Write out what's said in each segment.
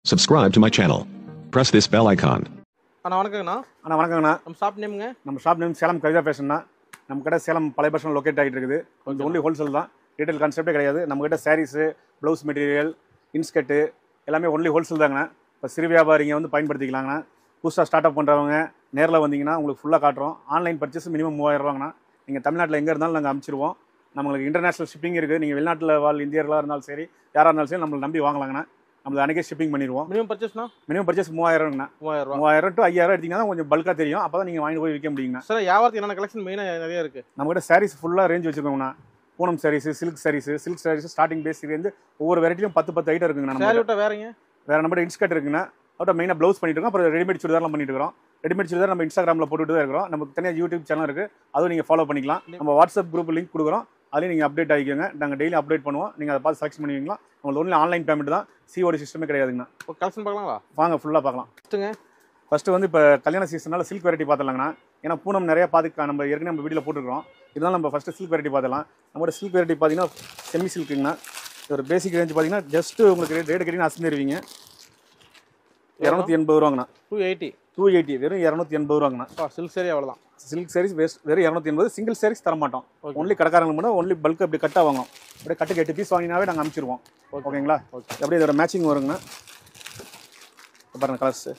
Subscribe to my channel. Press this bell icon. அண்ணா வணக்கங்கண்ணா அண்ணா வணக்கங்கண்ணா நம்ம shop நேமுங்க நம்ம ஷாப் நேம் சேலம் கவிதா ஃபேஷன்னா நம்ம கடை சேலம் பழைய பஸ் லொக்கேட் ஆகிட்டு இருக்குது கொஞ்சம் ஒன்லி ஹோல்சேல் தான் ரீட்டைல் கான்செப்டே கிடையாது நம்ம கிட்ட சாரீஸு ப்ளவுஸ் மெட்டீரியல் இன்ஸ்கர்ட்டு எல்லாமே ஒன்லி ஹோல்சேல் தாங்கண்ணா இப்போ சிறு வியாபாரிங்க வந்து பயன்படுத்திக்கலாங்கண்ணா புதுசாக ஸ்டார்ட் அப் பண்ணுறவங்க நேரில் வந்தீங்கன்னா உங்களுக்கு ஃபுல்லாக காட்டுறோம் ஆன்லைன் பர்ச்சேஸ் மினிமம் மூவாயிரம் ரூபாங்கண்ணா நீங்கள் தமிழ்நாட்டில் எங்கே இருந்தாலும் நாங்கள் அனுப்பிச்சிருவோம் நம்மளுக்கு இன்டர்நேஷனல் ஷிப்பிங் இருக்குது நீங்கள் வெளிநாட்டில் வாழ் இந்தியர்களாக இருந்தாலும் சரி யாராக இருந்தாலும் சரி நம்மளை நம்பி வாங்கலாங்கண்ணா நம்மளுக்கு அன்றைக்கே ஷிப்பிங் பண்ணிடுவோம் மினிமம் பர்ச்சேஸ்னா மினிமம் பர்ச்சேஸ் மூவாயிரம்ண்ணா மூவாயிரம் ரூபா மூவாயிரம் டு ஐயாயிரம் எடுத்தீங்கன்னா தான் கொஞ்சம் பல்காக தெரியும் அப்போ தான் நீங்கள் வாங்கி போய் விற்க முடியுங்கண்ணா சார் வியாபாரத்துக்கு என்னென்ன கலெக்ஷன் மெயினாக நிறைய இருக்கு நம்மகிட்ட சாரீஸ் ஃபுல்லாக ரேஞ்ச் வச்சிருக்கோங்கண்ணா Poonam sarees silk sarees silk sarees starting base இருந்து ஒவ்வொரு வெரைட்டியும் பத்து பத்து ஐட்டம் இருக்குங்கண்ணா சாரி நம்ம விட்டா வேறங்க வேற நம்ம இன்ஸ்கர்ட் இருக்குங்கண்ணா அவட்ட மெயினாக ப்ளவுஸ் பண்ணிட்டு இருக்கோம் அப்புறம் ரெடிமேட் சுடிதார்லாம் பண்ணிட்டு இருக்கோம் ரெடிமேட் சுடிதார் நம்ம இன்ஸ்டாகிராமில் போட்டுட்டு தான் இருக்கிறோம் நமக்கு தனியாக யூடியூப் சேனல் இருக்குது அதுவும் நீங்கள் ஃபாலோ பண்ணிக்கலாம் நம்ம வாட்ஸ்அப் குரூப் லிங்க் கொடுக்குறோம் அதுலேயும் நீங்கள் அப்டேட் ஆகிக்கோங்க நாங்கள் டெய்லி அப்டேட் பண்ணுவோம் நீங்கள் அதை பார்த்து செலக்ட் பண்ணுவீங்களா உங்களுக்கு ஒன்லி ஆன்லைன் பேமெண்ட் தான் சிஓடி சிஸ்டமே கிடையாதுங்கண்ணா ஒரு கலெக்ஷன் பார்க்கலாங்களா வாங்க ஃபுல்லாக பார்க்கலாம் ஃபஸ்ட்டுங்க ஃபர்ஸ்ட் வந்து இப்போ கல்யாண சீசனால சில்க் வெரைட்டி பார்த்துலாங்கண்ணா ஏன்னா பூனம் நிறைய பார்த்து நம்ம ஏற்கனவே நம்ம வீடியோவில் போட்டுருக்கோம் இருந்தாலும் நம்ம ஃபஸ்ட்டு சில்க் வெரைட்டி பார்த்துலாம் நம்மளோட சில்க் வெரைட்டி பார்த்தீங்கன்னா செமி சில்க்குங்கண்ணா இது ஒரு பேசிக் ரேஞ்ச் பார்த்தீங்கன்னா ஜஸ்ட் உங்களுக்கு ரேட் ரேட் கேட்டிங்கன்னா அசந்திருவீங்க இரநூத்தி எண்பது ரூபாங்கண்ணா டூ எயிட்டி டூ எயிட்டி வெறும் இரநூத்தி எண்பது ரூபாங்கண்ணா பா சில்க் சரி அவ்வளோதான் சில்க் சாரீஸ் வேஸ்ட் வெறும் இரநூத்தி எண்பது சிங்கிள் சாரீஸ் தர மாட்டோம் Okay. ஒன்லி கடைக்காரங்களுக்கு மட்டும் ஒன்லி பல்க் அப்படி கட்டாக வாங்குவோம் அப்படியே கட்டுக்கு எட்டு பீஸ் வாங்கினாவே நாங்கள் அனுப்பிச்சிருவோம் ஓகேங்களா Okay. அப்படியே இதோட மேட்சிங் வருங்கண்ணா இப்ப பாருங்க கலர்ஸ்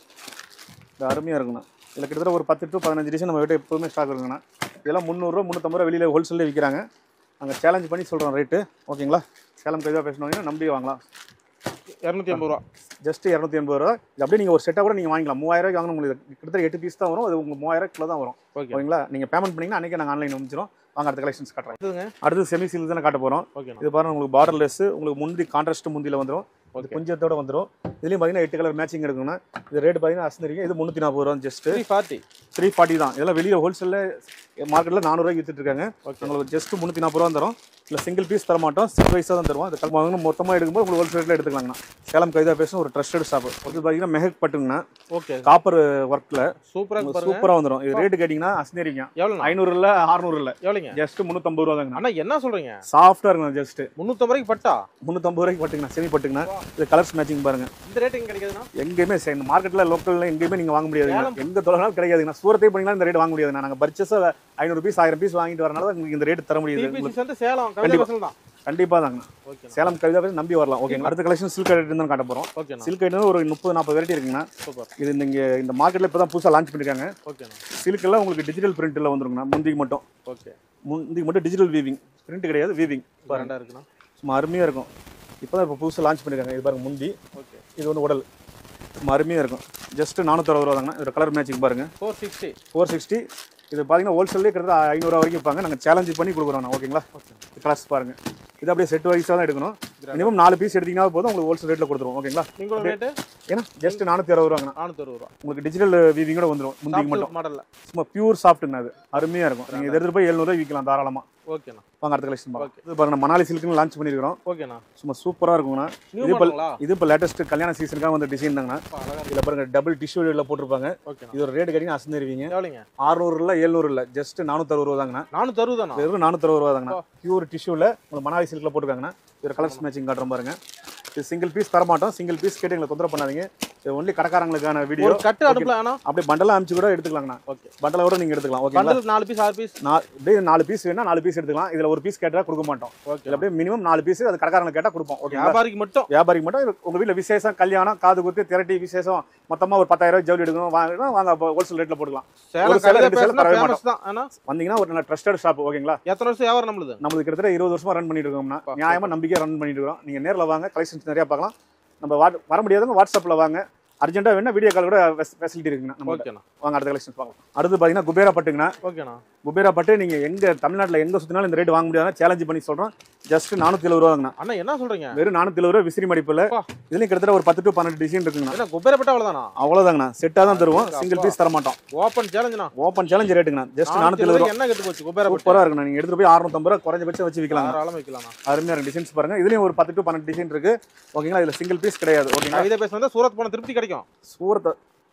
இது அருமையாக இருக்குண்ணா இதில் கிட்டத்தட்ட ஒரு பத்து டு பதினஞ்சு டிசைன் நம்ம கிட்ட எப்போதுமே ஸ்டாக் இருக்குங்கண்ணா இதெல்லாம் முந்நூறுரூவா முந்நூற்றம்பது ரூபா வெளியில் ஹோல்சேலில் விற்கிறாங்க நாங்கள் சேலஞ்ச் பண்ணி சொல்கிறோம் ரேட்டு ஓகேங்களா சேலம் கைதாக பேசணும் நம்பி வாங்கலாம் இரநூத்தி எண்பது ரூபா ஜஸ்ட் இரநூத்தி எண்பது ரூபா இது அப்படியே நீங்கள் ஒரு செட்டாக கூட நீங்கள் வாங்கிக்கலாம் மூவாயிரம் ரூபாய்க்கு வாங்கணும் உங்களுக்கு கிட்டத்தட்ட எட்டு பீஸ் தான் வரும் அது உங்களுக்கு மூவாயிரம் கிலோ தான் வரும் ஓகே ஓகேங்களா நீங்கள் பேமெண்ட் பண்ணிங்கன்னா அன்றைக்கி நாங்கள் ஆன்லைன் அனுப்பிச்சிடும் வாங்க அடுத்த கலெக்ஷன்ஸ் காட்டுறேன் அடுத்ததுங்க அடுத்து செமி சில்க் தானே காட்ட போகிறோம் ஓகேண்ணா இது பாருங்க உங்களுக்கு பார்டர் லெஸ் உங்களுக்கு முந்தி கான்ட்ராஸ்ட் முந்தியில் வந்துடும் இது ஓகே கொஞ்சத்தோட வந்துடும் இதுலேயும் பார்த்தீங்கன்னா எட்டு கலர் மேட்சிங் எடுக்குங்கன்னா இது ரேட் பார்த்தீங்கன்னா அசந்திரிங்க இது முந்நூற்றி நாற்பது ரூபா just three forty three forty தான் இதெல்லாம் வெளியில் ஹோல்சேலில் மார்க்கெட்டில் நானூறுரூவாய்க்கு வித்துட்டு இருக்காங்க ஓகே உங்களுக்கு ஜஸ்ட் முந்நூற்றி நாற்பது ரூபா தரும் இல்லை சிங்கிள் பீஸ் தர மாட்டோம் சிக்ஸ் வைஸாக தான் தருவோம் அது கல்வி மொத்தமாக எடுக்கும்போது உங்களுக்கு ஹோல்சேல் ரேட்டில் எடுத்துக்கலாங்கண்ணா சேலம் கைதா பேசும் ஒரு ட்ரஸ்டட் ஷாப் இது பார்த்தீங்கன்னா மெஹக் பட்டுங்கண்ணா ஓகே காப்பர் ஒர்க்கில் சூப்பராக இருக்கு பாருங்க சூப்பராக வந்துடும் இது ரேட்டு கேட்டிங்கன்னா அசந்திரிங்க எவ்வளோண்ணா ஐநூறு இல்லை அறுநூறு இல்லை எவ்வளோங்க ஜஸ்ட் முந்நூற்றம்பது ரூபா தாங்கண்ணா அண்ணா என்ன சொல்றீங்க சாஃப்டாக இருக்குண்ணா ஜஸ்ட் முந்நூற்றம்பது ரூபாய்க்கு பட்டா முந்நூற்றம்பது ரூபாய்க்கு பட்டுங்கண்ணா செமி பட்டுங்கண்ணா இது கலர்ஸ் மேட்சிங் பாருங்க இந்த ரேட் எங்க கிடைக்குதுண்ணா எங்கேயுமே சரி, இந்த மார்க்கெட்டில் லோக்கலில் எங்கேயுமே நீங்கள் வாங்க முடியாதுங்க சேலம் எங்கே தொலைனாலும் கிடையாதுங்கண்ணா சூரத்தே போனீங்கன்னா இந்த ரேட் வாங்க முடியாதுண்ணா நாங்கள் பர்ச்சேஸாக ஐநூறு பீஸ் ஆயிரம் பீஸ் வாங்கிட்டு வரனால தான் உங்களுக்கு இந்த ரேட் தர முடியுது டிபிசி வந்து சேலம் கவிதை கண்டிப்பா. பசங்க தான் கண்டிப்பாக தாங்கண்ணா ஓகேண்ணா சேலம் கவிதா பேசி நம்பி வரலாம் ஓகேங்களா அடுத்த கலெக்ஷன் சில்க் ஐட்டம் தான் காட்ட போகிறோம் ஓகேண்ணா சில்க் ஐட்டம் ஒரு முப்பது நாற்பது வெரைட்டி இருக்குங்கண்ணா சூப்பர் இது இங்கே இந்த மார்க்கெட்டில் இப்போ தான் புதுசாக லான்ச் பண்ணியிருக்காங்க ஓகேண்ணா சில்கெல்லாம் உங்களுக்கு டிஜிட்டல் பிரிண்ட்டில் வந்துருங்கண்ணா முந்திக்கு மட்டும் ஓகே முந்திக்கு மட்டும் டிஜிட்டல் வீவிங் பிரிண்ட் கிடையாது வீவிங் ரெண்டா இருக்குண்ணா சும்மா அருமையாக இருக்கும் இப்போ தான் இப்போ புதுசாக லான்ச் பண்ணியிருக்காங்க இது பாருங்க முந்தி ஓகே இது வந்து உடல் சும்மா அருமையாக இருக்கும் ஜஸ்ட் நானூற்றறுபது ரூபா தாங்கண்ணா இதோட கலர் மேட்சிங் பாருங்கள் ஃபோர் சிக்ஸ்டி ஃபோர் சிக்ஸ்டி இது பார்த்தீங்கன்னா ஹோல்சேல்லே கிட்டத்தட்ட ஐநூறுரூவா வரைக்கும் இருப்பாங்க நாங்கள் சேலஞ்ச் பண்ணி கொடுக்குறோம் ஓகேங்களா கிளாஸ் பாருங்க இது அப்படியே செட் வைஸாக தான் எடுக்கணும் மினிமம் நாலு பீஸ் எடுத்தீங்கன்னா போதும் உங்களுக்கு ஹோல்சேல் ரேட்டில் கொடுத்துருவோம் ஓகேங்களா நீங்களோட ரேட்டு ஏன்னா ஜஸ்ட் நானூற்றி அறுபது ரூபாங்கண்ணா நானூற்றி அறுபது ரூபா உங்களுக்கு டிஜிட்டல் வீவிங்கோட வந்துடும் முந்திக்கு மட்டும் மாடலில் சும்மா பியூர் சாஃப்ட்டுங்க அது அருமையாக இருக்கும் நீங்கள் எடுத்துகிட்டு போய் எழுநூறுவா விற்கலாம் தாராளமாக ஓகேண்ணா வாங்க அடுத்த கலெக்ஷன் பார்க்கலாம் இது பாருங்க மணாலி சில்க்னு லான்ச் பண்ணியிருக்கிறோம் ஓகேண்ணா சும்மா சூப்பராக இருக்குங்கண்ணா நியூ இது இப்போ மாடலுங்களா இது இப்போ லேட்டஸ்ட் கல்யாண சீசனுக்காக வந்த டிசைன் தாங்கண்ணா அப்பா, அழகா இருக்கு இதில் பாருங்க டபுள் டிஷ்யூல போட்டிருப்பாங்க ஓகேண்ணா இது ஒரு ரேட் கேட்டிங்கன்னா அசந்துருவீங்க எவ்வளோங்க ஆறுநூறு இல்லை எழுநூறு இல்லை ஜஸ்ட் நானூற்றறுபது ரூபா தாங்கண்ணா நானூற்றி அறுபதாண்ணா வெறும் நானூற்றறுபது ரூபா தாங்கண்ணா பியூர் டிஷ்யூவில் உங்களுக்கு மணாலி சில்கில் போட்டுருக்காங்கண்ணா இது கலர்ஸ் மேட்சிங் காட்டுறோம் பாருங்க இது சிங்கிள் பீஸ் தர மாட்டோம் சிங்கிள் பீஸ் கேட்டு எங்களை தொந்தரவு பண்ணாதீங்க இது ஒன்லி கடைக்காரங்களுக்கான வீடியோ ஒரு கட்டு அடுப்புல ஆனா அப்படியே பண்டலாக அனுப்பிச்சு கூட எடுத்துக்கலாங்கண்ணா ஓகே பண்டலை கூட நீங்கள் எடுத்துக்கலாம் ஓகேங்களா பண்டல் நாலு பீஸ் ஆறு பீஸ் நான் அப்படியே நாலு பீஸ் வேணா நாலு பீஸ் எடுத்துக்கலாம் இதில் ஒரு பீஸ் கேட்டால் கொடுக்க மாட்டோம் ஓகே இதில் அப்படியே மினிமம் நாலு பீஸ் அது கடைக்காரங்களுக்கு கேட்டால் கொடுப்போம் ஓகேங்களா வியாபாரிக்கு மட்டும் வியாபாரிக்கு மட்டும் இது உங்க வீட்டில் விசேஷம் கல்யாணம் காது குத்து திரட்டி விசேஷம் மொத்தமாக ஒரு பத்தாயிரம் ரூபாய் ஜவுளி எடுக்கணும் வாங்கினா வாங்க ஹோல்சேல் ரேட்டில் போட்டுக்கலாம் சேலம் ஒரு சேலை, கடையில ரெண்டு சேலை பேசினா தரவே ஃபேமஸ் தான் ஆனா வந்தீங்கன்னா ஒரு நல்ல ட்ரஸ்டட் ஷாப் ஓகேங்களா எத்தனை வருஷம் வியாபாரம் நம்மளுது நம்மளுக்கு கிட்டத்தட்ட இருபது வருஷமா ரன் பண்ணிட்டு இருக்கோம்னா நியாயமா நம்பிக்கையா ரன் பண்ணிட்டு இருக்கோம் நீங்க நேர்ல வாங்க கலெக்ஷன்ஸ் நிறைய பார்க்கலாம் நம்ம வாட்- வர முடியாதவங்க வாட்ஸ்அப்ல வாங்க அர்ஜென்ட்டா வேணா வீடியோ கால் கூட ஃபெசிலிட்டி இருக்குங்கண்ணா நம்ம ஓகேண்ணா வாங்க அடுத்த கலெக்ஷன்ஸ் பார்க்கலாம் அடுத்து பாத்தீங்கன்னா குபேரா பட்டுங்கண்ணா ஓகேண்ணா குபேரா பட்டு நீங்க எங்க தமிழ்நாட்டுல எங்க சுத்தினாலும் இந்த ரேட் வாங்க முடியாது சேலஞ்ச் பண்ணி சொல்றோம் ஜஸ்ட் நானூத்தி எழுபது ரூபாங்கண்ணா அண்ணா என்ன சொல்றீங்க வெறும் நானூத்தி எழுபது ரூபா விசிறி மடிப்புல அப்பா. இதுலயும் கிட்டத்தட்ட ஒரு பத்து டு பன்னெண்டு டிசைன் இருக்குங்கண்ணா என்ன குப்பையப்பட்ட அவ்வளவுதானா அவ்வளவுதாங்கண்ணா செட்டா தான் தருவோம் சிங்கிள் பீஸ் தர மாட்டோம் ஓப்பன் சேலஞ்சுண்ணா ஓப்பன் சேலஞ்ச் ரேட்டுங்கண்ணா ஜஸ்ட் நானூத்தி எழுபது ரூபா என்ன கெட்டு போச்சு குப்பையப்பட்ட சூப்பரா இருக்குண்ணா நீங்க எடுத்துட்டு போய் அறுநூத்தம்பது ரூபா குறைஞ்சபட்சம் வச்சு விற்கலாம் தாராளமா வைக்கலாம்ண்ணா அருமையா இருக்கு டிசைன்ஸ் பாருங்க இதுலயும் ஒரு பத்து டு பன்னெண்டு டிசைன் இருக்கு ஓகேங்களா இதுல சிங்கிள் பீஸ் கிடையாது ஓகேங்களா கவிதை பேச வந்தா சூரத் போன திருப்தி கிடைக்கும் சூரத்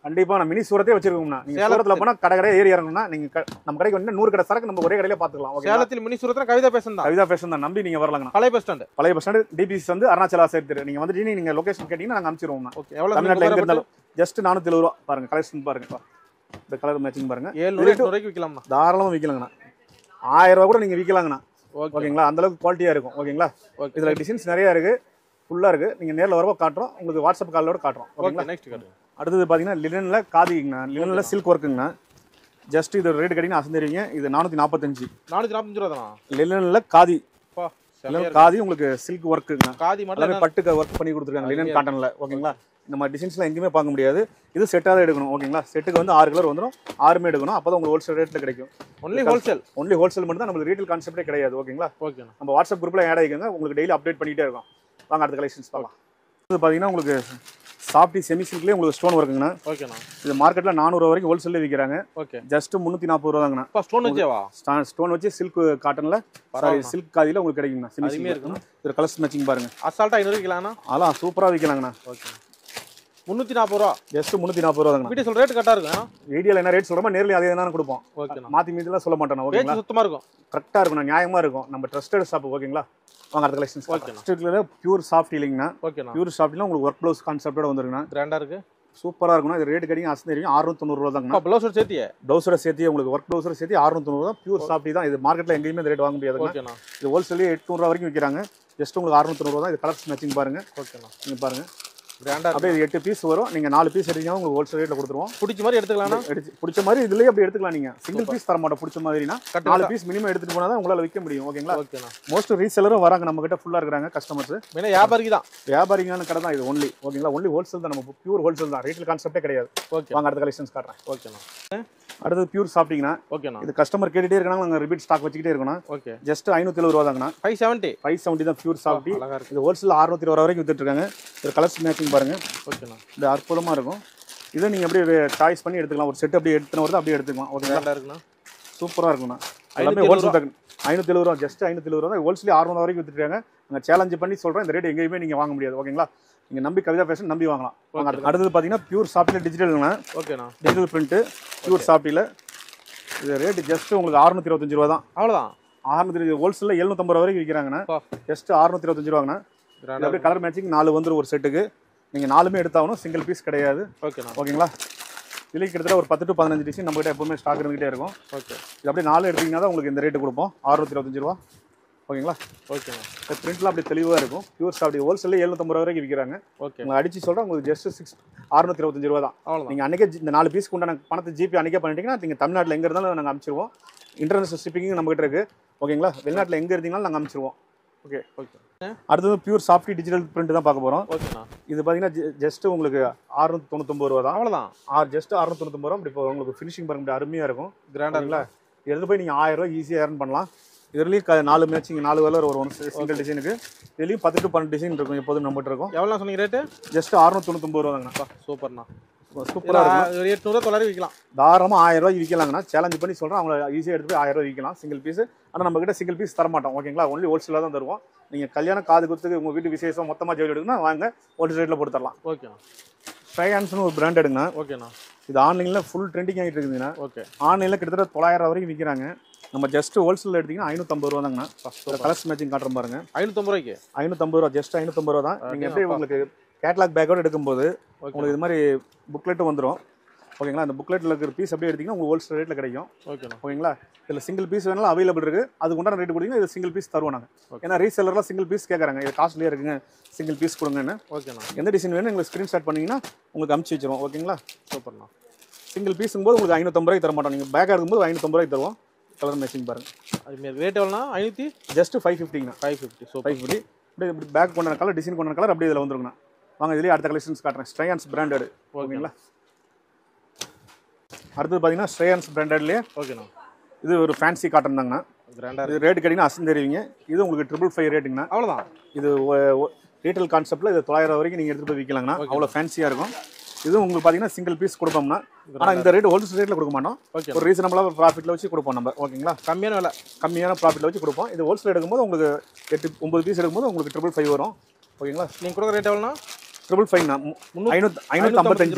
கண்டிப்பா நான் மினி சூரத்தே வச்சிருக்கோம்னா நீங்க சேலத்துல- சூரத்துல போனா கடை கடையா ஏறி இறங்கணும்னா நீங்க க- நம்ம கடைக்கு வந்து நூறு கடை சரக்கு நம்ம ஒரே கடையில பாத்துக்கலாம் ஓகே சேலத்தில் மினி சூரத்தில் கவிதா பேசன் தான் கவிதா ஃபேஷன் தான் நம்பி நீங்க வரலாங்கண்ணா பழைய பஸ் ஸ்டாண்டு பழைய பஸ் ஸ்டாண்டு டிபிசி வந்து அருணாச்சலா சேர்த்து நீங்க வந்துட்டு நீங்க லொகேஷன் கேட்டீங்கன்னா நாங்க அனுப்பிச்சிருவோம்னா ஓகே எவ்வளோ தமிழ்நாட்டுல எங்க இருந்தாலும் ஜஸ்ட் நானூத்தி எழுபது ரூபா பாருங்க கலெக்ஷன் பாருங்க இந்த கலர் மேட்சிங் பாருங்க ஏழ்நூறு எட்நூறு ரூபாய்க்கு விற்கலாம்ண்ணா தாராளமா விற்கலாங்கண்ணா ஆயிரம் ரூபா கூட நீங்க விற்கலாங்கண்ணா ஓகே ஓகேங்களா அந்த அளவுக்கு குவாலிட்டியா இருக்கும் ஓகேங்களா ஓகே இதுல டிசைன்ஸ் நிறைய இருக்கு ஃபுல்லா இருக்கு நீங்க நேர்ல வரப்போ காட்டுறோம் உங்களுக்கு வாட்ஸ்அப் காலோட காட்டுறோம் ஓகேங்களா ஓகே நெக்ஸ்ட் காட்டுங்க அடுத்தது பார்த்தீங்கன்னா லினனில் காதிங்கண்ணா லினனில் சில்க் ஒர்க்குங்கண்ணா ஜஸ்ட் இது ரேட் கட்டிங்கன்னா அசந்தறிவிங்க இது நானூற்றி நாற்பத்தஞ்சு நானூற்றி நாற்பத்தஞ்சு ரூபா தானா லினனில் காதி பா செமையா லினன் இருக்கு. காதி உங்களுக்கு சில்க் ஒர்க்குங்கண்ணா காதி மட்டும் எல்லாமே பட்டுக்கு ஒர்க் பண்ணி கொடுத்துருக்காங்க லினன் காட்டனில் ஓகேங்களா இந்த மாதிரி டிசைன்ஸ்லாம் எங்கேயுமே பார்க்க முடியாது இது செட்டாக தான் எடுக்கணும் ஓகேங்களா செட்டுக்கு வந்து ஆறு கலர் வந்துடும் ஆறுமே எடுக்கணும் அப்போ தான் உங்களுக்கு ஹோல்சேல் ரேட்டில் கிடைக்கும் ஒன்லி ஹோல்சேல் ஒன்லி ஹோல்சேல் மட்டும் தான் நம்மளுக்கு ரீட்டைல் கான்செப்டே கிடையாது ஓகேங்களா ஓகேண்ணா நம்ம வாட்ஸ்அப் குரூப்பில் ஆட் ஆகிக்கோங்க உங்களுக்கு டெய்லி அப்டேட் பண்ணிகிட்டே இருக்கும் வாங்க அடுத்த கலெக்ஷன்ஸ் பார்க்கலாம் இது பார்த்தீங்கன்னா உங்களுக்கு சாஃப்டி செமி சில்க்லேயே உங்களுக்கு ஸ்டோன் ஒர்க்குங்கண்ணா ஓகேண்ணா இது மார்க்கெட்டில் நானூறு வரைக்கும் ஹோல்சேலில் விற்கிறாங்க ஓகே ஜஸ்ட் முந்நூற்றி நாற்பது ரூபா தாங்கண்ணா அப்பா ஸ்டோன் வச்சேவா ஸ்டோன் வச்சு சில்க் காட்டனில் சாரி பரவாயில்ல. சில்க் காதியில் உங்களுக்கு கிடைக்குங்கண்ணா சிமி அருமையா சில்க் இருக்குண்ணா. இது கலர்ஸ் மேட்சிங் பாருங்க அசால்ட்டா ஐநூறு விற்கலாம்ண்ணா அதெல்லாம் சூப்பராக விற்கலாங்கண்ணா ஓகே முந்நூற்றி நாற்பது ரூபா ஜஸ்ட் முந்நூற்றி நாற்பது ரூபா தாங்கண்ணா வீட்டு சொல்ற ரேட் கரெக்டாக இருக்கும் வீடியோவில் என்ன ரேட் சொல்கிறோமோ நேரில் அதே தானே கொடுப்போம் ஓகேண்ணா மாற்றி மீதிலாம் சொல்ல மாட்டோம் ஓகேங்களா பேச்சு சுத்தமாக இருக்கும் கரெக்டாக இருக்கும் நியாயமாக இருக்கும் நம்ம ட்ரஸ்டட் ஷாப் ஓகேங்களா வாங்க அடுத்த கலெக்ஷன்ஸ் ஓகேண்ணா. ஸ்டிக்ல பியூர் சாஃப்ட் இல்லைங்கண்ணா ஓகேண்ணா பியூர் சாஃப்ட்லாம் உங்களுக்கு ஒர்க் ப்ளவுஸ் கான்செப்டோட வந்துருங்கண்ணா கிராண்டா இருக்கு சூப்பராக இருக்கும்ண்ணா இது ரேட் கிடைக்கும் அசந்து தெரியும் அறுநூத்தி தொண்ணூறுவா தாங்கண்ணா அப்பா ப்ளவுஸ் சேர்த்தியே ப்ளவுஸோட சேர்த்து உங்களுக்கு ஒர்க் ப்ளவுஸோட சேர்த்து அறுநூத்தி தொண்ணூறு தான் பியூர் சாஃப்டி தான் இது மார்க்கெட்டில் எங்கேயுமே இந்த ரேட் வாங்க முடியாதுங்க ஓகேண்ணா இது ஹோல்சேலே எட்நூறுவா வரைக்கும் விற்கிறாங்க ஜஸ்ட் உங்களுக்கு அறுநூத்தி தொண்ணூறு தான் இது கலர்ஸ் மேட்சிங் பாருங்க ஓகேண்ணா நீங்க பாருங்க கிராண்டா இருக்கு அப்படியே இது எட்டு பீஸ் வரும் நீங்க நாலு பீஸ் எடுத்தீங்கன்னா உங்களுக்கு ஹோல்சேல் ரேட்ல கொடுத்துருவோம் பிடிச்ச மாதிரி எடுத்துக்கலாம்ண்ணா எடுத்து பிடிச்ச மாதிரி இதுலயே அப்படி எடுத்துக்கலாம் நீங்க சிங்கிள் பீஸ் தர மாட்டோம் பிடிச்ச மாதிரினா கட்டு நாலு பீஸ் மினிமம் எடுத்துட்டு போனா தான் உங்களால விற்க முடியும் ஓகேங்களா ஓகேண்ணா மோஸ்ட் ரீசெலரும் வராங்க நம்ம கிட்ட ஃபுல்லா இருக்காங்க கஸ்டமர்ஸ் மெயினாக வியாபாரிக்கு தான் வியாபாரிங்கான கடை தான் இது ஒன்லி ஓகேங்களா ஒன்லி ஹோல்சேல் தான் நம்ம பியூர் ஹோல்சேல் தான் ரீட்டைல் கான்செப்டே கிடையாது ஓகே வாங்க அடுத்த கலெக்ஷன்ஸ் காட்டுறேன் ஓகேண்ணா அடுத்தது பியூர் சாப்பிட்டீங்கன்னா ஓகேண்ணா இது கஸ்டமர் கேட்டுட்டே இருக்காங்க நாங்கள் ரிப்பீட் ஸ்டாக் வச்சுக்கிட்டே இருக்கணும் ஓகே ஜஸ்ட் ஐநூத்தி எழுபது ரூபா தாங்கண்ணா 570 ஃபைவ் செவன்ட்டி தான் பியூர் சாப்பிட்டி அழகா இருக்கு இது ஹோல்சேல் அறுநூத்தி இருபது வரைக்கும் வித்துட்டு இருக்காங்க இது கலர்ஸ் மேட்சிங் பாருங்க ஓகேண்ணா இது அற்புதமா இருக்கும் இதை நீங்க அப்படியே சாய்ஸ் பண்ணி எடுத்துக்கலாம் ஒரு செட் அப்படியே எடுத்துன வருது அப்படியே எடுத்துக்கலாம் ஓகேங்களா கிராண்டா இருக்குண்ணா சூப்பரா இருக்கும்ண்ணா எல்லாமே 570 ஹோல்சேல் பேக் ஐநூத்தி எழுபது ரூபா ஜஸ்ட் ஐநூத்தி எழுபது ரூபா ஹோல்சேல் அறுநூறு வரைக்கும் வித்துருக்காங்க நாங்கள் சேலஞ்ச் பண்ணி சொல்றேன் இந்த ரேட் எங்கேயுமே நீங்க வாங்க முடியாது ஓகேங்களா நீங்க நம்பி கவிதா ஃபேஷன் நம்பி வாங்கலாம் வாங்க அடுத்து- அடுத்தது பாத்தீங்கன்னா பியூர் சாஃப்ட்ல டிஜிட்டல்னா ஓகேண்ணா டிஜிட்டல் பிரிண்ட் பியூர் சாஃப்டில இது ரேட் ஜஸ்ட் உங்களுக்கு அறுநூத்தி இருபத்தஞ்சு ரூபா தான் அவ்வளோதான் அறுநூத்தி ஹோல்சேலில் எழுநூத்தம்பது ரூபா வரைக்கும் விற்கிறாங்கண்ணா அப்பா ஜஸ்ட் அறுநூத்தி இருபத்தஞ்சு ரூபாங்கண்ணா இது கிராண்டா அப்படியே கலர் மேட்சிங் நாலு வந்துரும் ஒரு செட்டுக்கு நீங்கள் நாலுமே எடுத்தாகணும் சிங்கிள் பீஸ் கிடையாது ஓகேண்ணா ஓகேங்களா இதுலேயும் கிட்டத்தட்ட ஒரு பத்து டு பதினஞ்சு டிசைன் நம்மகிட்ட எப்பவுமே ஸ்டாக் இருந்துகிட்டே இருக்கும் ஓகே இது அப்படியே நாலு எடுத்தீங்கன்னா தான் உங்களுக்கு இந்த ரேட்டு கொடுப்போம் அறுநூத்தி இருபத்தஞ்சு ரூபா ஓகேங்களா ஓகேண்ணா இந்த பிரிண்ட்லாம் அப்படியே தெளிவாக இருக்கும் பியூர் ஸ்டாப் ஹோல்சேலில் எழுநூத்தம்பது ரூபா வரைக்கும் விற்கிறாங்க ஓகே உங்களை அடிச்சு சொல்கிறேன் உங்களுக்கு ஜஸ்ட் சிக்ஸ் அறுநூத்தி இருபத்தஞ்சு ரூபா தான் அவ்வளோதான் நீங்கள் அன்றைக்கே இந்த நாலு பீஸ்க்கு உண்டான பணத்தை ஜிபி அன்றைக்கே பண்ணிட்டீங்கன்னா நீங்கள் தமிழ்நாட்டில் எங்கே இருந்தாலும் நாங்கள் அனுப்பிச்சிருவோம் இன்டர்நேஷனல் ஷிப்பிங் நம்மகிட்ட இருக்கு ஓகேங்களா வெளிநாட்டில் எங்கே இருந்தீங்கனாலும் நாங்கள் அனுப்பிச்சிருவோம் ஓகே ஓகே அடுத்தது பியூர் சாஃப்டி டிஜிட்டல் பிரிண்ட் தான் பார்க்க போகிறோம் ஓகேண்ணா இது பார்த்தீங்கன்னா ஜஸ்ட் உங்களுக்கு அறுநூத்தி தொண்ணூத்தொம்பது ரூபா தான் அவ்வளோதான் ஆறு ஜஸ்ட் அறுநூத்தி தொண்ணூத்தொம்பது ரூபா இப்படி இப்போ உங்களுக்கு ஃபினிஷிங் பாருங்க இப்படி அருமையாக இருக்கும் கிராண்டா சரிங்களா எடுத்து போய் நீங்கள் ஆயிரம் ரூபாய் ஈஸியாக ஏர்ன் பண்ணலாம் இதுலேயும் க நாலு மேட்சிங் நாலு கலர் வரும் சிங்கிள் டிசைனுக்கு இதுலேயும் பத்து டு பன்னெண்டு டிசைன் இருக்கும் எப்போதும் நம்மகிட்ட இருக்கும் எவ்வளோ சொன்னீங்க ரேட்டு ஜஸ்ட் அறுநூத்தி தொண்ணூத்தொம்பது ரூபா தாங்கண்ணா சூப்பர்ண்ணா சூப்பராக இருக்கும் ஒரு எட்நூறுவா தொள்ளாயிரம் விற்கலாம் தாராளமாக ஆயிரம் ரூபாய் விற்கலாங்கண்ணா சேலஞ்ச் பண்ணி சொல்கிறேன் அவங்கள ஈஸியாக எடுத்து போய் ஆயிரம் ரூபாய் விற்கலாம் சிங்கிள் பீஸ் ஆனால் நம்ம கிட்ட சிங்கிள் பீஸ் தர மாட்டோம் ஓகேங்களா ஒன்லி ஹோல்சேலாக தான் தருவோம் நீங்கள் கல்யாணம் காது குத்துக்கு உங்கள் வீட்டு விசேஷம் மொத்தமாக ஜெயில் எடுக்கணும் வாங்க ஹோல்சேல் ரேட்டில் போட்டு தரலாம் ஓகேண்ணா ஸ்ட்ரையான்ஸ்னு ஒரு பிராண்ட் எடுங்கண்ணா ஓகேண்ணா இது ஆன்லைனில் ஃபுல் ட்ரெண்டிங் ஆகிட்டு இருக்குதுங்கண்ணா ஓகே ஆன்லைனில் கிட்டத்தட்ட தொள்ளாயிரம் வரைக்கும் விற்கிறாங்க நம்ம ஜஸ்ட் ஹோல்சேல் எடுத்தீங்கன்னா ஐநூற்றம்பது ரூபா தாங்கண்ணா கலர்ஸ் மேட்சிங் காட்டுறேன் பாருங்க ஐநூற்றம்பது ரூபாய்க்கு ஐநூற்றம்பது ரூபா ஜஸ்ட் ஐநூற்றம்பது ரூபா தான் நீங்கள் எப்படி உங்களுக்கு கேட்லாக் பேக்கோட எடுக்கும்போது ஓகே உங்களுக்கு இது மாதிரி புக்லெட்டும் வந்துடும் ஓகேங்களா அந்த புக்லெட்டில் இருக்கிற பீஸ் அப்படியே எடுத்தீங்கன்னா உங்களுக்கு ஹோல்சேல் ரேட்டில் கிடைக்கும் ஓகேண்ணா ஓகேங்களா இதில் சிங்கிள் பீஸ் வேணாலும் அவைலபிள் இருக்கு அதுக்கு உண்டான ரேட் கொடுத்தீங்கன்னா இது சிங்கிள் பீஸ் தருவோம் நாங்கள் Okay. ஏன்னா ரீசெல்லர்லாம் சிங்கிள் பீஸ் கேட்குறாங்க இது காஸ்ட்லியாக இருக்குங்க சிங்கிள் பீஸ் கொடுங்கன்னு ஓகேண்ணா எந்த டிசைன் வேணும் எங்களுக்கு ஸ்க்ரீன்ஷாட் பண்ணீங்கன்னா உங்களுக்கு அமுச்சு வச்சிருவோம் ஓகேங்களா சூப்பர்ண்ணா சிங்கிள் பீஸுங்கும் போது உங்களுக்கு ஐநூற்றம்பது ரூபாய்க்கு தர மாட்டோம் நீங்கள் பேக்காக இருக்கும்போது ஐநூற்றம்பது ரூபாய்க்கு தருவோம் கலர் மேட்சிங் பாருங்க அதுமாரி ரேட் எவ்வளோண்ணா ஐநூற்றி ஜஸ்ட் ஃபைவ் ஃபிஃப்டிங்கண்ணா five fifty super five fifty அப்படியே இப்படி பேக் கொண்டான கலர் டிசைன் கொண்டான கலர் அப்படியே இதில் வந்துருங்கண்ணா வாங்க இதுலேயே அடுத்த கலெக்ஷன்ஸ் காட்டுறேன் ஸ்ட்ரையான்ஸ் பிராண்டட் ஓகேங்களா அடுத்தது பார்த்தீங்கன்னா ஸ்ட்ரையான்ஸ் பிராண்டட்லேயே ஓகேண்ணா இது ஒரு ஃபேன்சி காட்டன் தாங்கண்ணா கிராண்டாக இது ரேட் கேட்டிங்கன்னா அசந்து தெரிவிங்க இது உங்களுக்கு ட்ரிபிள் ஃபைவ் ரேட்டுங்கண்ணா அவ்வளோதான் இது ரீட்டைல் கான்செப்ட்டில் இது தொள்ளாயிரம் வரைக்கும் நீங்கள் எடுத்துகிட்டு போய் விற்கலாங்கண்ணா அவ்வளோ ஃபேன்சியாக இருக்கும் இதுவும் உங்களுக்கு பார்த்தீங்கன்னா சிங்கிள் பீஸ் கொடுப்போம்னா ஆனால் இந்த ரேட் ஹோல்சேல் ரேட்டில் கொடுக்க மாட்டோம் ஓகே ஒரு ரீசனபிளாக ப்ராஃபிட்டில் வச்சு கொடுப்போம் நம்ம ஓகேங்களா கம்மியான விலை கம்மியான ப்ராஃபிட்டில் வச்சு கொடுப்போம் இது ஹோல்சேல் எடுக்கும்போது உங்களுக்கு எட்டு ஒம்பது பீஸ் எடுக்கும்போது உங்களுக்கு ட்ரிபிள் ஃபைவ் வரும் ஓகேங்களா நீங்கள் கொடுக்குற ரேட் எவ்வளோண்ணா ட்ரிபிள் ஃபைவ்ண்ணா முந்நூறு- ஐநூற்றி ஐநூற்றி ஐம்பத்தஞ்சு ரூபா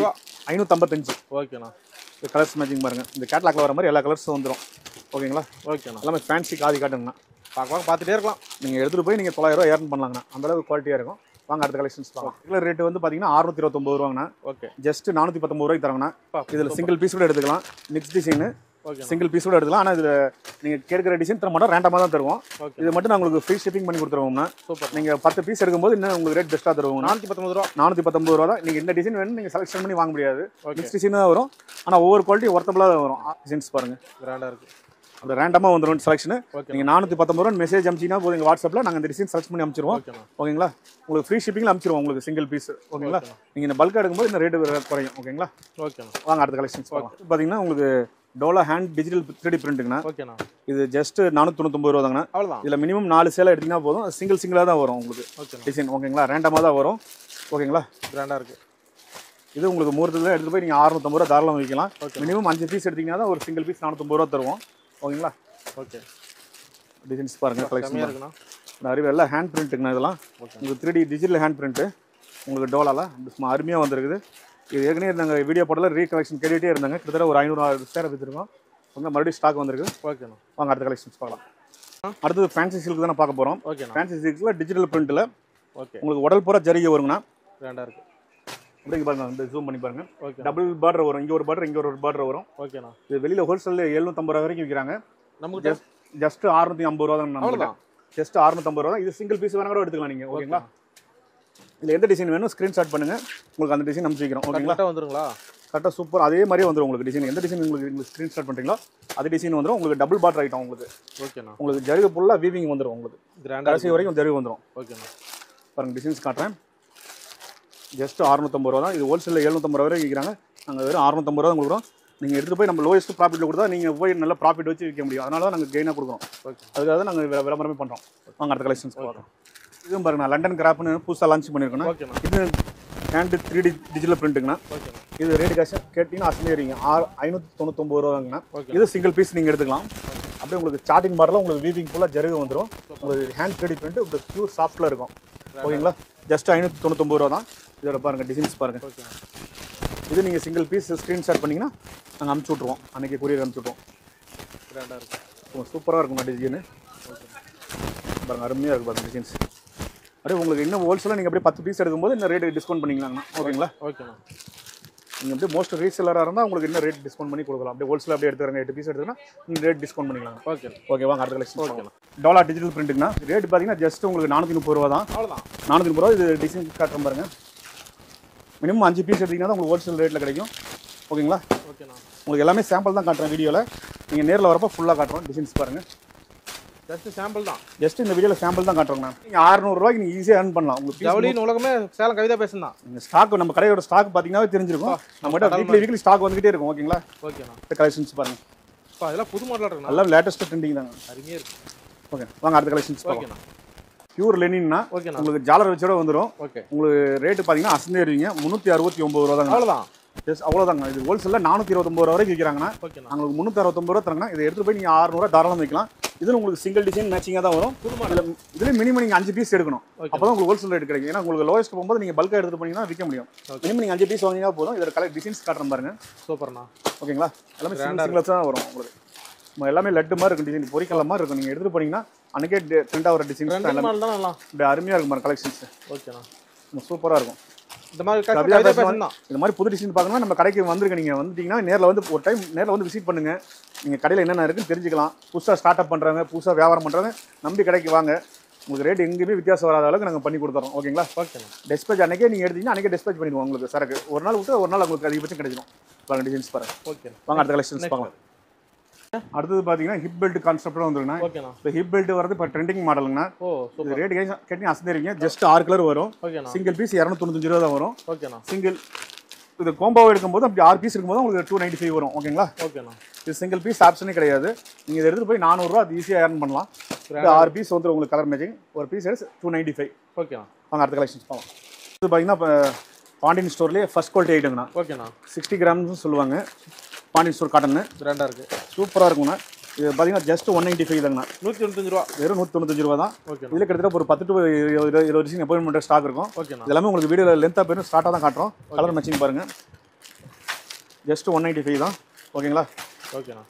ஐநூற்றம்பத்தஞ்சு ஓகேண்ணா இந்த கலர்ஸ் மேட்சிங் பாருங்க இந்த கேட்லாக்ல வர மாதிரி எல்லா கலர்ஸும் வந்துடும் ஓகேங்களா ஓகேண்ணா எல்லாமே ஃபேன்சி காதி காட்டுங்கண்ணா பார்க்க பார்க்க பார்த்துட்டே இருக்கலாம் நீங்கள் எடுத்துகிட்டு போய் நீங்கள் தொள்ளாயிரம் ரூபா ஏர்ன் பண்ணலாங்கண்ணா அந்த அளவுக்கு குவாலிட்டியாக இருக்கும் வாங்க அடுத்த கலெக்ஷன்ஸ் பார்க்கலாம் ரெகுலர் ரேட் வந்து பார்த்தீங்கன்னா அறுநூத்தி இருபத்தொம்பது ரூபாங்கண்ணா ஓகே ஜஸ்ட் நானூற்றி பத்தொம்பது ரூபாய்க்கு தராங்கண்ணா பா, இதில் சிங்கிள் பீஸ் கூட எடுத்துக்கலாம் மிக்ஸ் டிசைனு ஓகேண்ணா சிங்கிள் பீஸ் கூட எடுத்துக்கலாம் ஆனால் இதில் நீங்கள் கேட்குற டிசைன் தர மாட்டோம் ரேண்டமாக தான் தருவோம் ஓகே இது மட்டும் நான் உங்களுக்கு ஃப்ரீ ஷிப்பிங் பண்ணி கொடுத்துருவோம்னா சூப்பர் நீங்கள் பத்து பீஸ் எடுக்கும்போது இன்னும் உங்களுக்கு ரேட் பெஸ்ட்டாக தருவோம்னா நானூற்றி பத்தொம்பது ரூபா நானூற்றி பத்தொம்பது ரூபா தான் நீங்கள் இந்த டிசைன் வேணும் நீங்கள் செலக்ஷன் பண்ணி வாங்க முடியாது ஓகே மிக்ஸ் டிசைன் தான் வரும் ஆனால் ஒவ்வொரு குவாலிட்டி ஒர்த்தபுளாக தான் வரும் டிசைன்ஸ் பாருங்கள் கிராண்டாக இருக்கு அந்த ரேண்டமாக வந்துடும் செலக்ஷன் ஓகே நீங்கள் நானூற்றி பத்தொம்பது ரூபா மெசேஜ் அமிச்சிங்கன்னா போதும் எங்கள் வாட்ஸ்அப்பில் நாங்கள் இந்த டிசைன் செலக்ட் பண்ணி அமிச்சிருவோம் ஓகேண்ணா ஓகேங்களா உங்களுக்கு ஃப்ரீ ஷிப்பிங்கில் அமிச்சிருவோம் உங்களுக்கு சிங்கிள் பீஸ் ஓகேங்களா நீங்கள் இந்த பல்க் எடுக்கும்போது இந்த ரேட்டு குறையும் ஓகேங்களா ஓகேண்ணா வாங்க அடுத்த கலெக்ஷன்ஸ் பார்த்தீங்கன்னா உங்களுக்கு Dola hand digital three D பிரிண்ட்டுங்கண்ணா ஓகேண்ணா இது ஜஸ்ட் நானூற்றி தொண்ணூத்தொம்பது ரூபா தாங்கண்ணா அவ்வளோதான் இதில் மினிமம் நாலு சேலை எடுத்தீங்கன்னா போதும் சிங்கிள் சிங்கிளாக தான் வரும் உங்களுக்கு ஓகேண்ணா டிசைன் ஓகேங்களா ரேண்டமாக தான் வரும் ஓகேங்களா கிராண்டாக இருக்கு இது உங்களுக்கு முகூர்த்தத்தில் எடுத்து போய் நீங்கள் அறுநூத்தம்பது ரூபா தாராளம் வைக்கலாம் Okay. மினிமம் அஞ்சு பீஸ் எடுத்தீங்கன்னா தான் ஒரு சிங்கிள் பீஸ் நானூற்றம்பது ரூபா தருவோம் ஓகேங்களா ஓகே டிசைன்ஸ் பாருங்கள் செம்மையாக கலெக்ஷன் இருக்குண்ணா நிறைய எல்லாம் ஹேண்ட் பிரிண்ட்டுங்கண்ணா இதெல்லாம் உங்களுக்கு three D digital hand print உங்களுக்கு டோலால சும்மா அருமையாக வந்திருக்குது இது ஏற்கனவே நாங்கள் வீடியோ போடல ரீ கலெக்ஷன் கேட்டுகிட்டே இருந்தாங்க கிட்டத்தட்ட ஒரு ஐநூறு ஆறு சேர விற்றுருக்கோம் உங்கள் மறுபடியும் ஸ்டாக் வந்திருக்கு ஓகேண்ணா வாங்க அடுத்த கலெக்ஷன்ஸ் பார்க்கலாம் அடுத்தது ஃபேன்சி சில்க் தானே பார்க்க போகிறோம் ஓகேண்ணா ஃபேன்சி சில்கில் டிஜிட்டல் பிரிண்ட்டில் ஓகே உங்களுக்கு உடல் பூரா ஜரிகை வருங்கண்ணா கிராண்டாக இருக்கு அப்படிங்க பாருங்க இந்த ஜூம் பண்ணி பாருங்க ஓகே டபுள் பார்டர் வரும் இங்கே ஒரு பார்டர் இங்கே ஒரு பார்டர் வரும் ஓகேண்ணா இது வெளியில் ஹோல்சேலில் எழுநூத்தம்பது ரூபா வரைக்கும் விற்கிறாங்க நமக்கு ஜஸ்ட் அறுநூத்தி ஐம்பது ரூபா தான் நம்ம அவ்வளோதான் ஜஸ்ட் அறுநூத்தம்பது ரூபா தான் இது சிங்கிள் பீஸ் வேணா கூட எடுத்துக்கலாம் நீங்கள் ஓகேங்களா இதில் எந்த டிசைன் வேணும் ஸ்க்ரீன்ஷாட் பண்ணுங்க உங்களுக்கு அந்த டிசைன் அனுப்பிச்சு வைக்கிறோம் ஓகேங்களா கரெக்டாக வந்துருங்களா கரெக்டாக சூப்பர் அதே மாதிரியே வந்துடும் உங்களுக்கு டிசைன் எந்த டிசைன் உங்களுக்கு உங்களுக்கு ஸ்க்ரீன்ஷாட் பண்ணுறீங்களோ அதே டிசைன் வந்துடும் உங்களுக்கு டபுள் பார்டர் ஐட்டம் உங்களுக்கு ஓகேண்ணா உங்களுக்கு ஜருகு ஃபுல்லாக வீவிங் வந்துடும் உங்களுக்கு கிராண்டாக கடைசி வரைக்கும் ஜருகு வந்துடும் ஓகேண்ணா பாருங்க டிசைன்ஸ் காட்டுறேன் ஜஸ்ட் அறுநூத்தம்பது ரூபா தான் இது ஹோல்சேலில் எழுநூத்தம்பது ரூபா வரை விற்கிறாங்க நாங்கள் வெறும் அறுநூத்தம்பது ரூபா தான் கொடுக்குறோம் நீங்கள் எடுத்துகிட்டு போய் நம்ம லோயஸ்ட் ப்ராஃபிட்டில் கொடுத்தா நீங்கள் போய் நல்ல ப்ராஃபிட் வச்சு விற்க முடியும் அதனால தான் நாங்கள் கெயினாக கொடுக்குறோம் ஓகே அதுக்காக தான் நாங்கள் விள- விளம்பரமே பண்ணுறோம் வாங்க அடுத்த கலெக்ஷன்ஸ் பார்க்குறோம் இதுவும் பாருங்க நான் லண்டன் கிராப்னு புதுசாக லான்ச் பண்ணியிருக்கேன் ஓகேண்ணா இது ஹேண்டு த்ரீ டி டிஜிட்டல் பிரிண்ட்டுங்கண்ணா ஓகேண்ணா இது ரேட் காசு கேட்டிங்கன்னா அசந்தேரிங்க ஆறு ஐநூற்றி தொண்ணூத்தொம்பது ரூபாங்கண்ணா ஓகே இது சிங்கிள் பீஸ் நீங்கள் எடுத்துக்கலாம் அப்படியே உங்களுக்கு ஸ்டார்டிங் பார்டரில் உங்களுக்கு வீவிங் ஃபுல்லாக ஜருகு வந்துடும் உங்களுக்கு ஹேண்ட் த்ரீ டி பிரிண்ட் உங்களுக்கு பியூர் சாஃப்ட்டில் இருக்கும் ஓகேங்களா ஜஸ்ட் ஐநூற்றி தொண்ணூத்தொம்பது ரூபா தான் இதோட பாருங்க டிசைன்ஸ் பாருங்க ஓகேண்ணா இது நீங்கள் சிங்கிள் பீஸ் ஸ்க்ரீன்ஷாட் பண்ணிங்கன்னா நாங்கள் அனுப்பிச்சி விட்ருவோம் அன்றைக்கி கொரியர் அனுப்பிச்சி விட்ருவோம் கிராண்டாக இருக்கு சூப்பராக இருக்கும் டிசைனு பாருங்க அருமையாக இருக்கும் பாருங்க டிசைன்ஸ் அப்படியே உங்களுக்கு இன்னும் ஹோல்சேலாக நீங்கள் அப்படியே பத்து பீஸ் எடுக்கும்போது இன்னும் ரேட் டிஸ்கவுண்ட் பண்ணிக்கலாங்கண்ணா ஓகேங்களா ஓகேண்ணா நீங்கள் அப்படியே மோஸ்ட் ரீசெல்லராக இருந்தால் உங்களுக்கு இன்னும் ரேட் டிஸ்கவுண்ட் பண்ணி கொடுக்கலாம் அப்படியே ஹோல்சேல் அப்படியே எடுத்துறாங்க எட்டு பீஸ் எடுத்துனா இன்னும் ரேட் டிஸ்கவுண்ட் பண்ணிக்கலாம் ஓகே ஓகே வாங்க அடுத்த கலெக்ஷன் ஓகேண்ணா டாலா டிஜிட்டல் பிரிண்ட்டுங்கண்ணா ரேட் பார்த்தீங்கன்னா ஜஸ்ட் உங்களுக்கு நானூற்றி முப்பது ரூபா தான் அவ்வளோதான் நானூற்றி முப்பது ரூபா இது டிசைன் காட்டுறேன் பாருங்க மினிமம் அஞ்சு பீஸ் எடுத்தீங்கன்னா தான் உங்களுக்கு ஹோல்சேல் ரேட்டில் கிடைக்கும் ஓகேங்களா ஓகேண்ணா உங்களுக்கு எல்லாமே சாம்பிள் தான் காட்டுறேன் வீடியோவில் நீங்கள் நேரில் வரப்போ ஃபுல்லாக காட்டுறோம் டிசைன்ஸ் பாருங்கள் ஜஸ்ட் சாம்பிள் தான் ஜஸ்ட் இந்த வீடியோவில் சாம்பிள் தான் காட்டுறோம் நீங்கள் அறுநூறுவாய்க்கு நீங்கள் ஈஸியாக earn பண்ணலாம் உங்களுக்கு piece ஜவுளின்னு உலகமே சேலம் கவிதா பேசும் தான் இந்த ஸ்டாக் நம்ம கடையோட ஸ்டாக் பார்த்தீங்கன்னாவே தெரிஞ்சிருக்கும் நம்மகிட்ட வீக்லி வீக்லி ஸ்டாக் வந்துகிட்டே இருக்கும் ஓகேங்களா ஓகேண்ணா இந்த கலெக்ஷன்ஸ் பாருங்க இப்போ அதெல்லாம் புது மாடலாக இருக்குண்ணா நல்லா லேட்டஸ்ட் ட்ரெண்டிங் தாங்க அருமையாக இருக்கு ஓகே வாங்க அடுத்த கலெக்ஷன்ஸ் பார்க்கலாம் ஓகேண்ணா பியூர் லெனின்னா ஓகேண்ணா உங்களுக்கு ஜாலர் வச்சோட வந்துடும் ஓகே உங்களுக்கு ரேட்டு பார்த்தீங்கன்னா அசந்தே இருவீங்க முந்நூற்றி அறுபத்தி ஒம்பது ரூபா தாங்க அவ்வளோதான் ஜஸ்ட் அவ்வளோதாங்க இது ஹோல்சேலில் நானூற்றி இருபத்தொம்பது ரூபா வரைக்கும் விற்கிறாங்கன்னா ஓகேண்ணா நாங்களுக்கு முந்நூற்றி அறுபத்தொம்பது ரூபா தராங்கன்னா இதை எடுத்துகிட்டு போய் நீங்கள் ஆறுநூறுவா தாராளம் வைக்கலாம் இதில் உங்களுக்கு சிங்கிள் டிசைன் மேட்சிங்காக தான் வரும் புது மாடல் இதில் இதில் மினிமம் நீங்கள் அஞ்சு பீஸ் எடுக்கணும் ஓகே அப்போ தான் உங்களுக்கு ஹோல்சேல் ரேட் கிடைக்கும் ஏன்னா உங்களுக்கு லோயஸ்ட் போகும்போது நீங்கள் பல்காக எடுத்துட்டு போனீங்கன்னா விற்க முடியும் மினிமம் நீங்கள் அஞ்சு பீஸ் வாங்கினா போதும் இதோட கலர் டிசைன்ஸ் காட்டுறேன் பாருங்க சூப்பர்ண்ணா ஓகேங்களா எல்லாமே சிங்கிள் சிங்கிள்ஸ் தான் வரும் உங்களுக்கு நம்ம எல்லாமே லட்டு மாதிரி இருக்கும் டிசைன் பொறிக்கல்ல மாதிரி இருக்கும் நீங்கள் எடுத்துகிட்டு போனீங்கன்னா அன்றைக்கே ட்ரெண்டாக வர டிசைன்ஸ் ரெண்டு எல்லாமே மாடல் தான் நல்லா இப்படி அருமையாக இருக்கும் பாருங்க கலெக்ஷன்ஸ் ஓகேண்ணா சூப்பராக இருக்கும் இந்த மாதிரி கவிதா கவிதா பேசும் பேசும் தான் இந்த மாதிரி புது டிசைன் பார்க்கணும்னா நம்ம கடைக்கு வந்துருங்க நீங்கள் வந்துட்டீங்கன்னா நேரில் வந்து ஒரு டைம் நேரில் வந்து விசிட் பண்ணுங்க நீங்கள் கடையில் என்னென்ன இருக்குன்னு தெரிஞ்சுக்கலாம் புதுசாக ஸ்டார்ட் அப் பண்ணுறாங்க புதுசாக வியாபாரம் பண்ணுறாங்க நம்பி கடைக்கு வாங்க உங்களுக்கு ரேட் எங்கேயுமே வித்தியாசம் வராத அளவுக்கு நாங்கள் பண்ணி கொடுத்துறோம் ஓகேங்களா ஓகேண்ணா டெஸ்பேச் அன்றைக்கே நீங்கள் எடுத்தீங்கன்னா அன்றைக்கே டெஸ்பேச் பண்ணிடுவோம் உங்களுக்கு சரக்கு ஒரு நாள் விட்டு ஒரு நாள் உங்களுக்கு அதிகபட்சம் கிடைச்சிடும் பாருங்க டிசைன்ஸ் பாருங்க ஓகே வாங்க அடுத்த கலெக்ஷன்ஸ் பார்க்கலாம் அடுத்தது பார்த்தீங்கன்னா ஹிப் பெல்ட் கான்செப்ட் வந்துருங்கண்ணா ஓகேண்ணா இப்போ ஹிப் பெல்ட் வரது இப்போ ட்ரெண்டிங் மாடலுங்கண்ணா ஓ இது சூப்பர் ரேட் கேட்டீங்க அசந்திருக்கீங்க ஜஸ்ட் ஆறு கலர் வரும் ஓகேண்ணா சிங்கிள் பீஸ் இரநூத்தொண்ணூத்தஞ்சு ரூபா தான் வரும் ஓகேண்ணா சிங்கிள் இது கோம்பாவை எடுக்கும்போது அப்படி ஆறு பீஸ் இருக்கும்போது உங்களுக்கு டூ நைன்ட்டி ஃபைவ் வரும் ஓகேங்களா ஓகேண்ணா இது சிங்கிள் பீஸ் ஆப்ஷனே கிடையாது நீங்கள் இதை எடுத்து போய் நானூறுரூவா அது ஈஸியாக ஏர்ன் பண்ணலாம் இது ஆறு பீஸ் வந்துடும் உங்களுக்கு கலர் மேட்சிங் ஒரு பீஸ் எடுத்து டூ நைன்ட்டி ஃபைவ் ஓகேண்ணா வாங்க அடுத்த கலெக்ஷன்ஸ் போகலாம் இது பார்த்தீங்கன்னா இப்போ பாண்டியன் ஸ்டோர்லேயே ஃபஸ்ட் குவாலிட்டி ஐட்டங்கண்ணா ஓகேண்ணா சிக்ஸ்டி கிராம்னு சொல்லுவாங்க பாண்டியன் ஸ்டோர் காட்டன்னு கிராண்டாக இருக்கு சூப்பராக இருக்குங்கண்ணா இது பார்த்தீங்கன்னா ஜஸ்ட் ஒன் நைன்ட்டி ஃபைவ் தாங்கண்ணா நூற்றி தொண்ணூத்தஞ்சு ரூபா வெறும் நூற்றி தொண்ணூத்தஞ்சு ரூபா தான் ஓகேண்ணா இதில் கிட்டத்தட்ட ஒரு பத்து டு இருபது இருபது டிசைன் அப்பாயின்மெண்ட் ஸ்டாக் இருக்கும் ஓகேண்ணா இது எல்லாமே உங்களுக்கு வீடியோவில் லென்த்தாக போயிடும் ஸ்டார்ட்டாக தான் காட்டுறோம் கலர் மேட்சிங் பாருங்க ஜஸ்ட் ஒன் நைன்ட்டி ஃபைவ் தான் ஓகேங்களா ஓகேண்ணா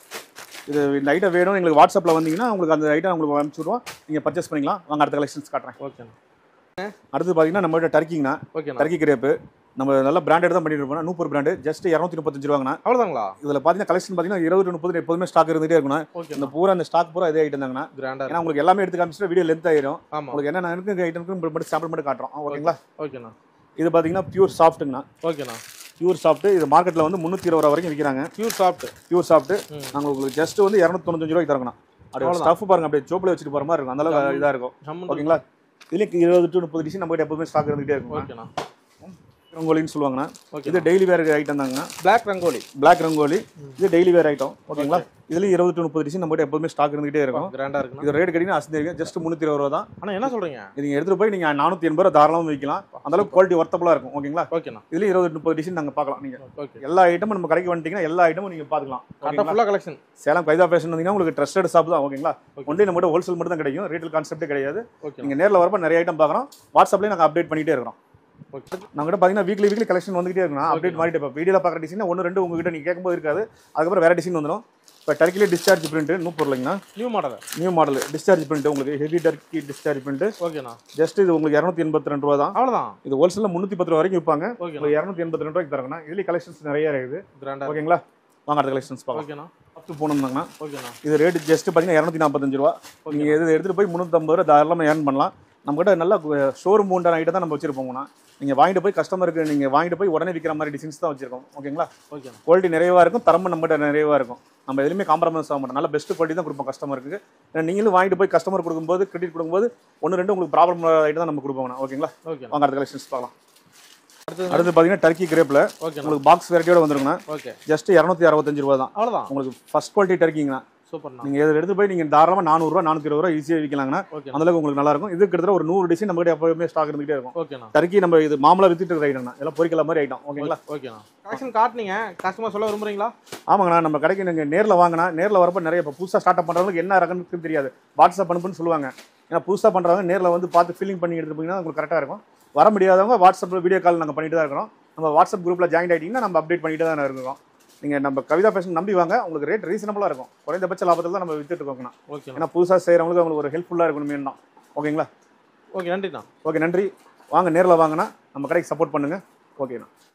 இது இந்த ஐட்டம் வேணும் எங்களுக்கு வாட்ஸ்அப்பில் வந்தீங்கன்னா உங்களுக்கு அந்த ஐட்டம் உங்களுக்கு அனுப்பிச்சுடுவோம் நீங்கள் பர்ச்சேஸ் பண்ணிக்கலாம் வாங்க அடுத்த கலெக்ஷன்ஸ் காட்டுறேன் ஓகேண்ணா அடுத்து பார்த்தீங்கன்னா நம்மகிட்ட டர்க்கிங்கண்ணா ஓகேண்ணா டர்க்கி கிரேப்பு நம்ம நல்ல பிராண்டட் தான் பண்ணிட்டு இருப்போம் நூப்பர் பிராண்டு ஜஸ்ட் இரநூத்தி முப்பத்தஞ்சு ரூபாங்கண்ணா அவ்வளோதாங்களா இதில் பார்த்தீங்கன்னா கலெக்ஷன் பார்த்தீங்கன்னா இருபது முப்பது எப்போதுமே ஸ்டாக் இருந்துகிட்டே இருக்குண்ணா இந்த ஓகேண்ணா பூரா அந்த ஸ்டாக் பூரா இதே ஐட்டம் தாங்கண்ணா கிராண்டாக ஏன்னா உங்களுக்கு எல்லாமே எடுத்து காமிச்சிட்டு வீடியோ லென்த் ஆயிரும் ஆமாம் உங்களுக்கு என்னென்ன இருக்கு ஐட்டம்க்கு மட்டும் சாம்பிள் மட்டும் காட்டுறோம் ஆ, ஓகேங்களா ஓகேண்ணா இது பார்த்தீங்கன்னா பியூர் சாஃப்ட்டுங்கண்ணா ஓகேண்ணா பியூர் சாஃப்ட் இது மார்க்கெட்டில் வந்து முந்நூற்றி இருபது ரூபா வரைக்கும் விற்கிறாங்க பியூர் சாப்பிட்டு பியூர் சாஃப்ட் ம். நாங்கள் உங்களுக்கு ஜஸ்ட் வந்து இரநூத்தொண்ணூத்தஞ்சு ரூபாய்க்கு தரங்கண்ணா அப்படியே அவ்வளவுதான். ஸ்டஃப் பாருங்க அப்படியே சோப்பில் வச்சுட்டு போகிற மாதிரி இருக்கும் அந்த அளவுக்கு இதாக இருக்கும் ஜம்முன்னு ஓகேங்களா இதுலேயும் இருபது டு முப்பது டிஷ் நம்ம எப்பவுமே ஸ்டாக் இருந்துகிட்டே இருக்கும் ஓகேண்ணா ரங்கோலின்னு சொல்லுவாங்கண்ணா ஓகே இது டெய்லி வேர் ஐட்டம் தாங்கண்ணா பிளாக் ரங்கோலி பிளாக் ரங்கோலி இது டெய்லி வேர் ஐட்டம் ஓகேங்களா இதுலேயும் இருபது டு முப்பது டிஷ் நம்ம எப்பவுமே ஸ்டாக் இருந்துகிட்டே இருக்கும் கிராண்டாக இருக்குண்ணா இது ரேட் கேட்டிங்கன்னா அசந்திருக்கேன் ஜஸ்ட் முந்நூற்றி இருபது ரூபா தான் அண்ணா என்ன சொல்கிறீங்க இது நீங்கள் எடுத்துகிட்டு போய் நீங்கள் நானூற்றி எண்பது ரூபா தாராளமாக விற்கலாம் அந்த அளவுக்கு குவாலிட்டி ஒர்த்தபுளாக இருக்கும் ஓகேங்களா ஓகேண்ணா இதுலேயும் இருபது முப்பது டிஷ் நாங்கள் பார்க்கலாம் நீங்கள் ஓகே எல்லா ஐட்டமும் நம்ம கடைக்கு வந்துட்டீங்கன்னா எல்லா ஐட்டமும் நீங்கள் பார்த்துக்கலாம் கரெக்டாக ஓகேங்களா ஃபுல்லாக கலெக்ஷன் சேலம் கைதா ஃபேஷன் வந்தீங்கன்னா உங்களுக்கு ட்ரஸ்டட் ஷாப் தான் ஓகேங்களா Okay. ஒன்லி நம்ம ஹோல்சேல் மட்டும் தான் கிடைக்கும் ரீட்டைல் கான்செப்ட்டே கிடையாது ஓகே நீங்கள் நேரில் வரப்போ நிறைய ஐட்டம் பார்க்குறோம் வாட்ஸ்அப்லேயே நாங்கள் அப்டேட் பண்ணிகிட்டே இருக்கிறோம் ஓகே நம்மகிட்ட பார்த்தீங்கன்னா வீக்லி வீக்லி கலெக்ஷன் வந்துகிட்டே இருக்கும் அப்டேட் மாறிட்டு இப்போ வீடியோவில் பார்க்குற டிசைன் ஒன்று ரெண்டு உங்ககிட்ட நீங்கள் கேட்கும்போது இருக்காது அதுக்கப்புறம் வேறு டிசைன் வந்துடும் இப்போ டர்க்கிலே டிஸ்சார்ஜ் பிரிண்ட் நூப்பர் இல்லைங்கண்ணா new model new model discharge print உங்களுக்கு ஹெவி டர்க்கி டிஸ்சார்ஜ் பிரிண்ட் ஓகேண்ணா ஜஸ்ட் இது உங்களுக்கு இரநூத்தி எண்பத்தி ரெண்டு ரூபா தான் அவ்வளோதான் இது ஹோல்சேலில் முந்நூற்றி பத்து ரூபா வரைக்கும் விற்பாங்க ஓகேண்ணா உங்களுக்கு இரநூத்தி எண்பத்தி ரெண்டு ரூபாய்க்கு தரங்கண்ணா இதுலேயும் கலெக்ஷன்ஸ் நிறைய இருக்குது கிராண்டாக ஓகேங்களா வாங்க அடுத்த கலெக்ஷன்ஸ் பார்க்கலாம் ஓகேண்ணா ஃபஸ்ட்டு போனோம்னாங்கண்ணா ஓகேண்ணா இது ரேட் ஜஸ்ட் பார்த்தீங்கன்னா இரநூத்தி நாற்பத்தஞ்சு ரூபா நீங்கள் எது எடுத்துகிட்டு போய் முந்நூற்றம்பது ரூபா தாராளமாக ஏர்ன் பண்ணலாம் நம்மகிட்ட நல்ல ஷோரூம் உண்டான ஐட்டம் தான் நம்ம வச்சிருப்போம்னா நீங்கள் வாங்கிட்டு போய் கஸ்டமருக்கு நீங்கள் வாங்கிட்டு போய் உடனே விற்கிற மாதிரி டிசைன்ஸ் தான் வச்சிருக்கோம் ஓகேங்களா ஓகேண்ணா குவாலிட்டி நிறையவா இருக்கும் தரமும் நம்மகிட்ட நிறையவா இருக்கும் நம்ம எதுவுமே காம்ப்ரமைஸ் ஆக மாட்டோம் நல்ல பெஸ்ட் குவாலிட்டி தான் கொடுப்போம் கஸ்டமருக்கு ஏன்னா நீங்களும் வாங்கிட்டு போய் கஸ்டமர் கொடுக்கும்போது கிரெடிட் கொடுக்கும்போது ஒன்று ரெண்டு உங்களுக்கு ப்ராப்ளம் ஐட்டம் தான் நம்ம கொடுப்போம் ஓகேங்களா ஓகேண்ணா வாங்க அடுத்த கலெக்ஷன்ஸ் பார்க்கலாம் அடுத்தது அடுத்து பார்த்தீங்கன்னா டர்க்கி கிரேப்பில் ஓகேண்ணா உங்களுக்கு பாக்ஸ் வெரைட்டியோட வந்துருங்கண்ணா ஓகே ஜஸ்ட் இரநூத்தி அறுபத்தஞ்சு ரூபா தான் அவ்வளோதான் உங்களுக்கு ஃபர்ஸ்ட் குவாலிட்டி டர்க்கிங்கண்ணா சூப்பர்ண்ணா நீங்கள் இதை எடுத்து போய் நீங்கள் தாராளமாக நானூறுரூவா நானூற்றி இருபது ரூபா ஈஸியாக விற்கலாங்கண்ணா ஓகே அந்த அளவுக்கு உங்களுக்கு நல்லா இருக்கும் இது கிட்டத்தட்ட ஒரு நூறு டிசைன் நம்மகிட்ட எப்பவுமே ஸ்டாக் இருந்துகிட்டே இருக்கும் ஓகேண்ணா டர்க்கி நம்ம இது மாமலா வித்துட்டு இருக்கிற ஐட்டம் எல்லாம் பொரிக்கல மாதிரி ஐட்டம் ஓகேங்களா ஓகேண்ணா கலெக்ஷன் காட்டுனீங்க கஸ்டமர் சொல்ல விரும்புறீங்களா ஆமாங்கண்ணா நம்ம கடைக்கு நீங்கள் நேரில் வாங்கினா நேரில் வரப்போ நிறைய இப்போ புதுசாக ஸ்டார்ட் அப் பண்ணுறவங்களுக்கு என்ன ரகம்னு தெரியாது வாட்ஸ்அப் அனுப்புன்னு சொல்லுவாங்க ஏன்னா புதுசாக பண்ணுறவங்க நேரில் வந்து பார்த்து ஃபீலிங் பண்ணி எடுத்து போனீங்கன்னா உங்களுக்கு கரெக்டாக இருக்கும் வர முடியாதவங்க வாட்ஸ்அப்பில் வீடியோ கால் நாங்கள் பண்ணிட்டு தான் இருக்கிறோம் நம்ம வாட்ஸ்அப் குரூப்பில் ஜாயின் ஆகிட்டிங்கன்னா நம்ம அப்டேட் பண்ணிட்டு தான் இருக்கோம் நீங்கள் நம்ம கவிதா ஃபேஷன் நம்பி வாங்க உங்களுக்கு ரேட் ரீசனபுளாக இருக்கும் குறைந்தபட்ச லாபத்தில் தான் நம்ம வித்துட்டு இருக்கோங்கண்ணா ஓகேண்ணா ஏன்னா புதுசாக செய்கிறவங்களுக்கு அவங்களுக்கு ஒரு ஹெல்ப்ஃபுல்லாக இருக்கணுமே தான் ஓகேங்களா ஓகே நன்றிண்ணா ஓகே நன்றி வாங்க நேரில் வாங்கினா நம்ம கடைக்கு சப்போர்ட் பண்ணுங்கள் ஓகேண்ணா